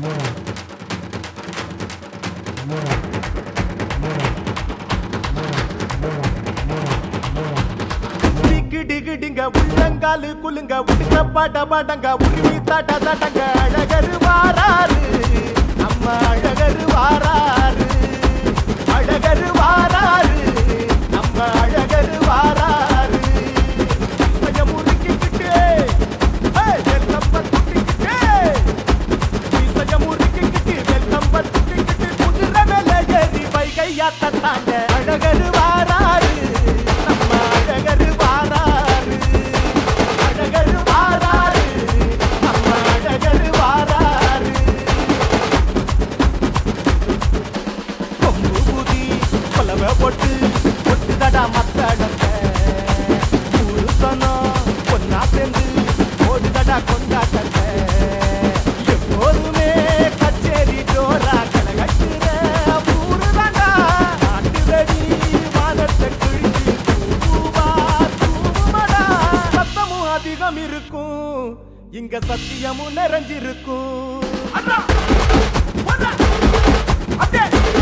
டிக்கு டிக்கு டிங்க உள்ளங்காலு குலுங்க உடுங்க பாட்ட பாட்டங்க உருவி தாட்ட தாட்டங்க அழகரு வாராரு நம்ம அழகரு வாராரு அழகரு வாராரு நம்ம அழகரு வாராரு கைய முறுக்கிக்கிட்டு ஏய், வெள்ளம்ப துட்டிக்கிட்டு மீசைய முறுக்கிக்கிட்டு வெள்ளம்ப துட்டிக்கிட்டு குதிரை மேல ஏறி வைகையாத்த தாங்க அழகரு வாராரு நம்ம அழகரு வாராரு அழகரு வாராரு நம்ம அழகரு வாராரு கொம்பு ஊதி கொலவை போட்டு பொட்டு தடா மத்தடங்க புருஷனும் பொண்ணா சேர்ந்து ஓடுதடா கொண்டாட்டங்க எப்போதுமே கச்சேரி ஜோரா கலகட்டுற ஊருதாண்டா நாட்டு வெடி வானத்தை கிழிச்சு தூவா தூவுமடா சத்தமும் அதிகம் இருக்கும் இங்க சத்தியமும் நிறைஞ்சிருக்கும் அண்ணா ஒண்ணா அப்படியே